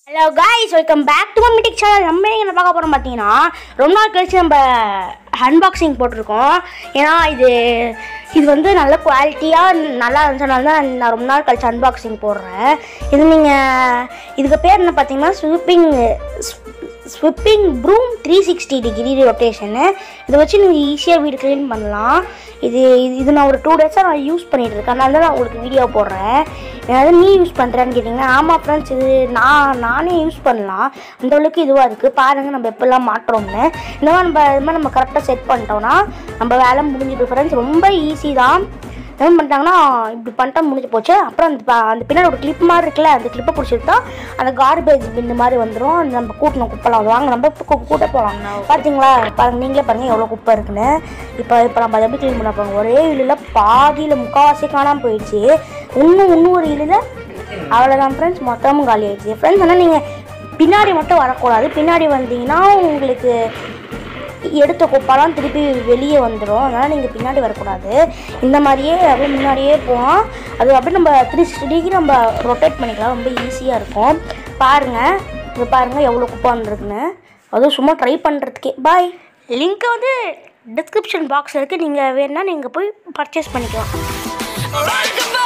hello guys welcome back to மம்மிட்டிக் channel நம்ம என்ன பார்க்க போகிறோம் பார்த்தீங்கன்னா ரொம்ப நாள் கழிச்சு நம்ம அன்பாக்சிங் போட்டிருக்கோம் ஏன்னா இது இது வந்து நல்ல குவாலிட்டியாக நல்லா இருந்துச்சனால தான் நான் ரொம்ப நாள் கழிச்சு அன்பாக்சிங் போடுறேன் இது நீங்கள் இதுக்கு பேர் என்ன பார்த்தீங்கன்னா sweeping sweeping broom three sixty degree rotation இதை வச்சு நீங்கள் ஈஸியாக வீடு க்ளீன் பண்ணலாம் இது இது இது நான் ஒரு டூ டேஸாக நான் யூஸ் பண்ணிகிட்டு இருக்கேன் அதனால தான் நான் உங்களுக்கு வீடியோ போடுறேன் ஏதாவது நீ யூஸ் பண்ணுறேன்னு கேட்டிங்கன்னா ஆமாம் ஃப்ரெண்ட்ஸ் இது நான் நானே யூஸ் பண்ணலாம் அந்த அளவுக்கு இதுவாக இருக்குது பாருங்கள் நம்ம எப்படிலாம் மாட்டுறோம்னு இந்த மாதிரி நம்ம இது மாதிரி நம்ம கரெக்டாக செட் பண்ணிட்டோம்னா நம்ம வேலை முடிஞ்சிடும் ஃப்ரெண்ட்ஸ் ரொம்ப ஈஸி தான் என்ன பண்ணிட்டாங்கன்னா இப்படி பண்ணிட்டா முடிஞ்சு போச்சு அப்புறம் அந்த ப- அந்த பின்னாடி ஒரு கிளிப் மாதிரி இருக்குல்ல அந்த கிளிப்பை பிடிச்சிருந்தா அந்த கார்பேஜ் பின் மாதிரி வந்துடும் அந்த நம்ம கூட்டணும் குப்பைலாம் வாங்க நம்ம இப்போ கூ- கூட்ட போகலாம் பார்த்தீங்களா பாருங்க நீங்களே பாருங்க எவ்வளோ குப்பை இருக்குன்னு இப்போ இப்போ நம்ம அதை எப்படி க்ளீன் பண்ண போகிறோம் ஒரே இழில் பாதியில் முக்கால்வாசி காணாமல் போயிடுச்சு இன்னும் இன்னும் ஒரு இழில் அவ்வளோதான் ஃப்ரெண்ட்ஸ் மொத்தமும் காலி ஆயிடுச்சு ஃப்ரெண்ட்ஸ் ஆனால் நீங்கள் பின்னாடி மட்டும் வரக்கூடாது பின்னாடி வந்தீங்கன்னா உங்களுக்கு எடுத்த குப்பெல்லாம் திருப்பி வெளியே வந்துடும் அதனால் நீங்கள் பின்னாடி வரக்கூடாது இந்த மாதிரியே அப்படியே முன்னாடியே போவோம் அது அப்படியே நம்ம த்ரீ சிக்ஸ்டி டிகிரி நம்ம ரொட்டேட் பண்ணிக்கலாம் ரொம்ப ஈஸியாக இருக்கும் பாருங்கள் இது பாருங்கள் எவ்வளோ குப்பை வந்திருக்குன்னு அதுவும் சும்மா ட்ரை பண்ணுறதுக்கே பாய் லிங்க் வந்து டிஸ்கிரிப்ஷன் பாக்ஸில் இருக்குது நீங்கள் வேணால் நீங்கள் போய் பர்ச்சேஸ் பண்ணிக்கலாம் Like a